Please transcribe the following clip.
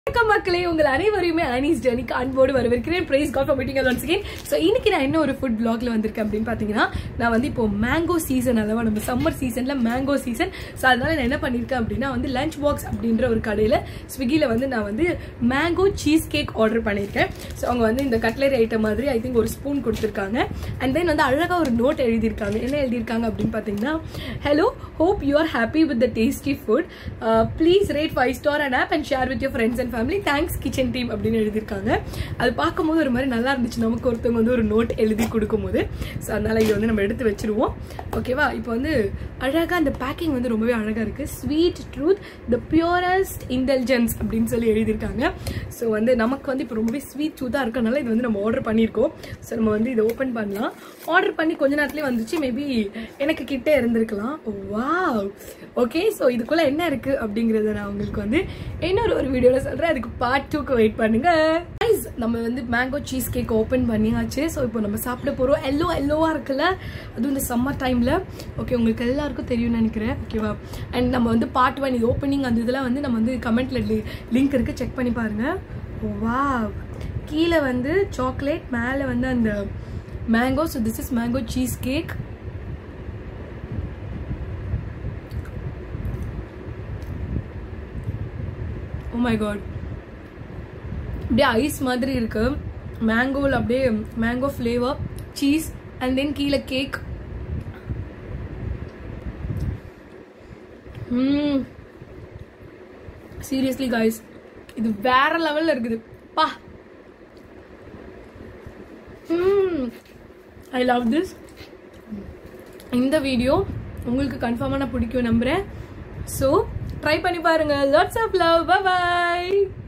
வணக்கம் மக்களே உங்கள் அனைவரையுமே அனீஸ் ஜர்னிக்கு அன்போடு வரவேற்கிறேன் praise God for meeting once again so இன்னைக்கு நான் என்ன ஒரு ஃபுட் பிளாக்ல வந்திருக்கேன் அப்படின்னு பார்த்தீங்கன்னா நான் வந்து இப்போ மேங்கோ சீசன் அல்லவா நம்ம சம்மர் சீசன்ல மேங்கோ சீசன் ஸோ அதனால நான் என்ன பண்ணியிருக்கேன் அப்படின்னா வந்து லஞ்ச் பாக்ஸ் அப்படின்ற ஒரு கடையில் ஸ்விக்கியில் வந்து நான் வந்து மேங்கோ சீஸ் கேக் ஆர்டர் பண்ணியிருக்கேன் ஸோ அவங்க வந்து இந்த கட்லரி ஐட்டம் மாதிரி ஐ திங்க் ஒரு ஸ்பூன் கொடுத்துருக்காங்க அண்ட் தென் வந்து அழகாக ஒரு நோட் எழுதியிருக்காங்க என்ன எழுதியிருக்காங்க அப்படின்னு பார்த்தீங்கன்னா hello hope you are happy with the tasty food please rate five star and app and share with your friends and family thanks kitchen team அப்படின்னு எழுதியிருக்காங்க அது பார்க்கும்போது ஒரு மாதிரி நல்லா இருந்துச்சு நமக்கு ஒருத்தவங்க வந்து ஒரு நோட் எழுதி கொடுக்கும்போது ஸோ அதனால இதை வந்து நம்ம எடுத்து வச்சிருவோம் ஓகேவா இப்போ வந்து அழகாக அந்த பேக்கிங் வந்து ரொம்பவே அழகாக இருக்கு Sweet Truth the purest intelligence அப்படின்னு சொல்லி எழுதியிருக்காங்க ஸோ வந்து நமக்கு வந்து இப்போ ரொம்பவே ஸ்வீட் ட்ரூத்தாக இருக்கனால இது வந்து நம்ம ஆர்டர் பண்ணியிருக்கோம் ஸோ நம்ம வந்து இதை ஓப்பன் பண்ணலாம் ஆர்டர் பண்ணி கொஞ்ச நேரத்துலேயே வந்துச்சு மேபி எனக்கு கிட்டே இருந்திருக்கலாம் வா ஓகே ஸோ இதுக்குள்ளே என்ன இருக்குது அப்படிங்கிறத நான் உங்களுக்கு வந்து இன்னொரு ஒரு வீடியோவில் சொல்கிறேன் அதுக்கு பார்ட் டூக்கு வெயிட் பண்ணுங்க Guys, நம்ம வந்து மேங்கோ சீஸ் கேக் ஓப்பன் பண்ணியாச்சு ஸோ இப்போ நம்ம சாப்பிட போகிறோம் எல்லோ எல்லோவாக இருக்குல்ல அதுவும் இந்த சம்மர் டைமில் ஓகே உங்களுக்கு எல்லாருக்கும் தெரியும்னு நினைக்கிறேன் ஓகேவா அண்ட் நம்ம வந்து பார்ட் ஒன் இது ஓப்பனிங் அந்த இதெல்லாம் வந்து நம்ம வந்து கமெண்ட்டில் லிங்க் இருக்குது செக் பண்ணி பாருங்கள் வா கீழே வந்து சாக்லேட் மேலே வந்து அந்த mango so this is mango cheese cake oh my God அப்படியே ஐஸ் மாதிரி இருக்கு மேங்கோவில் அப்படியே mango flavour cheese and then கீழே கேக் சீரியஸ்லி காய்ஸ் இது வேற லெவல்ல இருக்குது பா ஐ லவ் திஸ் இந்த வீடியோ உங்களுக்கு கன்ஃபார்மாக நான் பிடிக்கும் நம்புறேன் ஸோ ட்ரை பண்ணி பாருங்க லாட்ஸ் ஆஃப் லவ் பாய்